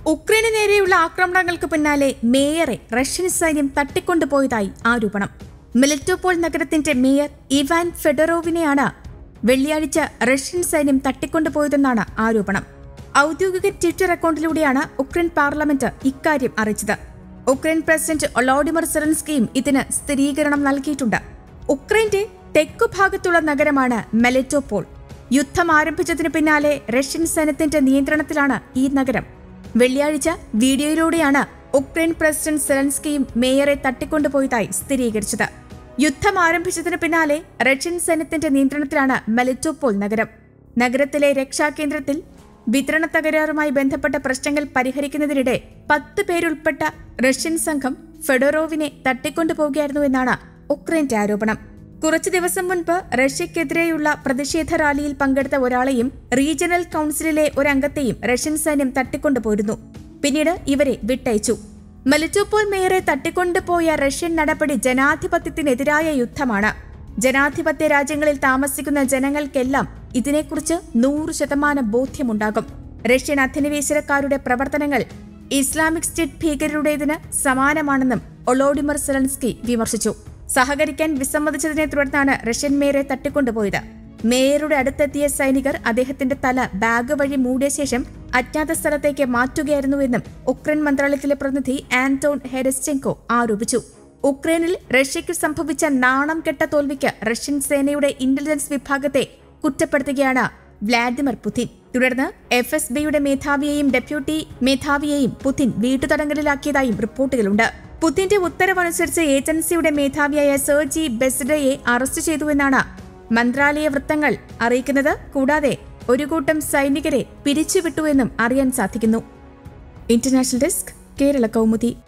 ഉക്രൈന് നേരെയുള്ള ആക്രമണങ്ങൾക്ക് പിന്നാലെ മേയറെ റഷ്യൻ സൈന്യം തട്ടിക്കൊണ്ടുപോയതായി ആരോപണം മിലിറ്റോപോൾ നഗരത്തിന്റെ മേയർ ഇവാൻ ഫെഡറോവിനെയാണ് വെള്ളിയാഴ്ച റഷ്യൻ സൈന്യം തട്ടിക്കൊണ്ടുപോയതെന്നാണ് ആരോപണം ഔദ്യോഗിക ട്വിറ്റർ അക്കൗണ്ടിലൂടെയാണ് ഉക്രൈൻ പാർലമെന്റ് ഇക്കാര്യം അറിയിച്ചത് ഉക്രൈൻ പ്രസിഡന്റ് ഒളോഡിമർ സെറൻസ്കിയും ഇതിന് സ്ഥിരീകരണം നൽകിയിട്ടുണ്ട് ഉക്രൈന്റെ തെക്കുഭാഗത്തുള്ള നഗരമാണ് മെലറ്റോപോൾ യുദ്ധം ആരംഭിച്ചതിനു പിന്നാലെ റഷ്യൻ സൈന്യത്തിന്റെ നിയന്ത്രണത്തിലാണ് ഈ നഗരം വെള്ളിയാഴ്ച വീഡിയോയിലൂടെയാണ് ഉക്രൈൻ പ്രസിഡന്റ് സെലൻസ്കിയും മേയറെ തട്ടിക്കൊണ്ടുപോയതായി സ്ഥിരീകരിച്ചത് യുദ്ധം ആരംഭിച്ചതിന് പിന്നാലെ റഷ്യൻ സൈന്യത്തിന്റെ നിയന്ത്രണത്തിലാണ് മെലിറ്റോപോൾ നഗരം നഗരത്തിലെ രക്ഷാകേന്ദ്രത്തിൽ വിതരണ തകരാറുമായി ബന്ധപ്പെട്ട പ്രശ്നങ്ങൾ പരിഹരിക്കുന്നതിനിടെ പത്ത് പേരുൾപ്പെട്ട റഷ്യൻ സംഘം ഫെഡോറോവിനെ തട്ടിക്കൊണ്ടുപോകുകയായിരുന്നുവെന്നാണ് ഉക്രൈന്റെ ആരോപണം കുറച്ചു ദിവസം മുൻപ് റഷ്യക്കെതിരെയുള്ള പ്രതിഷേധ റാലിയിൽ പങ്കെടുത്ത ഒരാളെയും റീജിയണൽ കൌൺസിലിലെ ഒരംഗത്തെയും റഷ്യൻ സൈന്യം തട്ടിക്കൊണ്ടുപോയിരുന്നു പിന്നീട് ഇവരെ വിട്ടയച്ചു മെലിറ്റോപോൾ മേയറെ തട്ടിക്കൊണ്ടുപോയ റഷ്യൻ നടപടി ജനാധിപത്യത്തിനെതിരായ യുദ്ധമാണ് ജനാധിപത്യ രാജ്യങ്ങളിൽ താമസിക്കുന്ന ജനങ്ങൾക്കെല്ലാം ഇതിനെക്കുറിച്ച് നൂറ് ശതമാനം ബോധ്യമുണ്ടാകും റഷ്യൻ അധിനിവേശക്കാരുടെ പ്രവർത്തനങ്ങൾ ഇസ്ലാമിക് സ്റ്റേറ്റ് ഭീകരരുടേതിന് സമാനമാണെന്നും ഒളോഡിമർ സെലൻസ്കി വിമർശിച്ചു സഹകരിക്കാൻ വിസമ്മതിച്ചതിനെ തുടർന്നാണ് റഷ്യൻ മേയറെ തട്ടിക്കൊണ്ടുപോയത് മേയറുടെ അടുത്തെത്തിയ സൈനികർ അദ്ദേഹത്തിന്റെ തല ബാഗ് വഴി മൂടിയ ശേഷം അജ്ഞാത സ്ഥലത്തേക്ക് മാറ്റുകയായിരുന്നുവെന്നും ഉക്രൈൻ മന്ത്രാലയത്തിലെ പ്രതിനിധി ആന്റോൺ ഹെരസ്ചെങ്കോ ആരോപിച്ചു ഉക്രൈനിൽ റഷ്യയ്ക്ക് സംഭവിച്ച നാണം കെട്ട തോൽവിക്ക് റഷ്യൻ സേനയുടെ ഇന്റലിജൻസ് വിഭാഗത്തെ കുറ്റപ്പെടുത്തുകയാണ് വ്ളാഡിമിർ പുതിൻ തുടർന്ന് എഫ് എസ് ബിയുടെ മേധാവിയെയും ഡെപ്യൂട്ടി മേധാവിയെയും പുതിൻ വീട്ടുതടങ്കലിലാക്കിയതായും റിപ്പോർട്ടുകളുണ്ട് പുതിന്റെ ഉത്തരവനുസരിച്ച് ഏജൻസിയുടെ മേധാവിയായ സെർജി ബെസ്ഡയെ അറസ്റ്റ് ചെയ്തുവെന്നാണ് മന്ത്രാലയ വൃത്തങ്ങൾ അറിയിക്കുന്നത് കൂടാതെ ഒരു കൂട്ടം സൈനികരെ പിരിച്ചുവിട്ടുവെന്നും അറിയാൻ സാധിക്കുന്നു ഇന്റർനാഷണൽ ഡെസ്ക് കേരള കൗമുദി